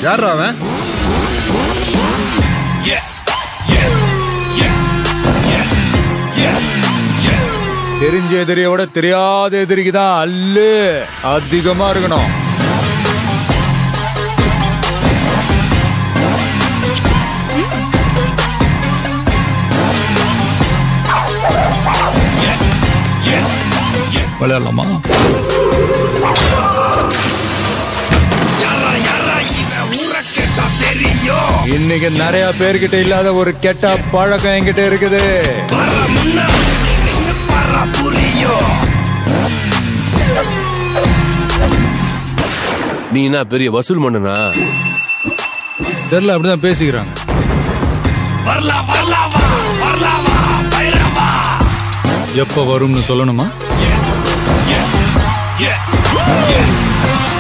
யாரா அவன் தெரிஞ்ச எதிரியை விட தெரியாத எதிரிக்கு தான் அல்லு அதிகமா இருக்கணும் விளையாடலாமா இன்னைக்கு நிறைய பேர்கிட்ட இல்லாத ஒரு கெட்ட பழக்கம் என்கிட்ட இருக்குது நீ என்ன பெரிய வசூல் மன்னனா தெரியல அப்படிதான் பேசிக்கிறாங்க எப்ப வரும்னு சொல்லணுமா